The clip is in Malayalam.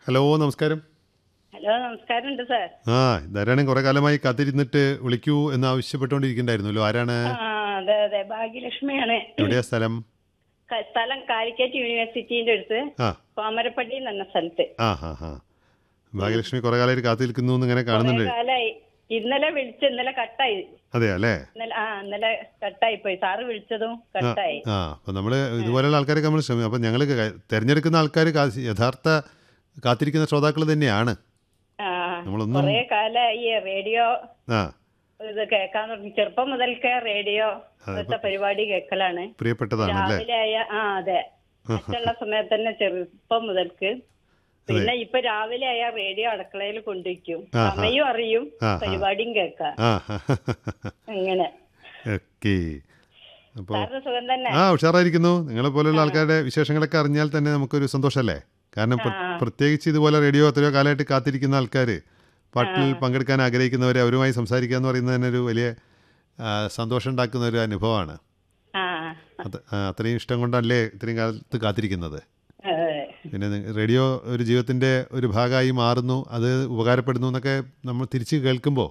ഹലോ നമസ്കാരം ഹലോ നമസ്കാരമുണ്ട് സാർ ആ ഇതാരാണ് കുറെ കാലമായി കാത്തിരുന്നിട്ട് വിളിക്കൂ എന്ന് ആവശ്യപ്പെട്ടുകൊണ്ടിരിക്കണ്ടായിരുന്നല്ലോ ആരാണ് ആ അതെ അതെ ഭാഗ്യലക്ഷ്മിയാണ് എവിടെയാ സ്ഥലം ക- സ്ഥലം കാലിക്കറ്റ് യൂണിവേഴ്സിറ്റിന്റെ അടുത്ത് ആ കോമരപ്പള്ളി എന്ന് പറഞ്ഞ സ്ഥലത്ത് ആ ഹാ ഹാ ഭാഗ്യലക്ഷ്മി കുറെ കാലമായിട്ട് കാത്തിരിക്കുന്നു എന്ന് ഇങ്ങനെ കുറെ കാണുന്നുണ്ട് കാലായി ഇന്നലെ വിളിച്ച് ഇന്നലെ കട്ടായി അതെ അല്ലേ ഇന്നലെ ആ ഇന്നലെ കട്ടായി പോയി സാറ് വിളിച്ചതും കട്ടായി ആ അപ്പം നമ്മൾ ഇതുപോലെയുള്ള ആൾക്കാരൊക്കെ നമ്മൾ ശ്രമിക്കും അപ്പം ഞങ്ങൾ തിരഞ്ഞെടുക്കുന്ന ആൾക്കാർ യഥാർത്ഥ കാത്തിരിക്കുന്ന ശ്രോതാക്കൾ തന്നെയാണ് ആ നമ്മളൊന്നും- കുറെ കാലായി റേഡിയോ ആ ഇത് കേൾക്കാൻ തുടങ്ങി ചെറുപ്പം മുതൽക്കേ റേഡിയോ ഇന്നത്തെ പരിപാടി കേൾക്കലാണ് പ്രിയപ്പെട്ടതാണ് അല്ലേ രാവിലെ ആയ ആ അതെ മറ്റുള്ള സമയത്ത് തന്നെ ചെറുപ്പം മുതൽക്ക് പിന്നെ ഇപ്പൊ രാവിലെ ആയ റേഡിയോ അടുക്കളയിൽ കൊണ്ടുവയ്ക്കും സമയം അറിയും പരിപാടിയും കേൾക്കാം ആ അങ്ങനെ ഓക്കെ അപ്പോൾ സാറിന് സുഖം തന്നെ ആ ഉഷാറായിരിക്കുന്നു നിങ്ങളെ പോലെയുള്ള ആൾക്കാരുടെ വിശേഷങ്ങളൊക്കെ അറിഞ്ഞാൽ തന്നെ നമുക്കൊരു സന്തോഷമല്ലേ കാരണം പ്ര- പ്രത്യേകിച്ച് ഇതുപോലെ റേഡിയോ എത്രയോ കാലമായിട്ട് കാത്തിരിക്കുന്ന ആൾക്കാർ പാട്ടിൽ പങ്കെടുക്കാൻ ആഗ്രഹിക്കുന്നവരെ അവരുമായി സംസാരിക്കുക എന്ന് പറയുന്നത് തന്നെ ഒരു വലിയ ആ, സന്തോഷം ഉണ്ടാക്കുന്ന ഒരു അനുഭവമാണ് ആ അത് ആ, അത്രയും ഇഷ്ടം കൊണ്ടല്ലേ ഇത്രയും കാലത്ത് കാത്തിരിക്കുന്നത് അതെ പിന്നെ നി- റേഡിയോ ഒരു ജീവിതത്തിൻ്റെ ഒരു ഭാഗമായി മാറുന്നു അത് ഉപകാരപ്പെടുന്നു എന്നൊക്കെ നമ്മൾ തിരിച്ച് കേൾക്കുമ്പോൾ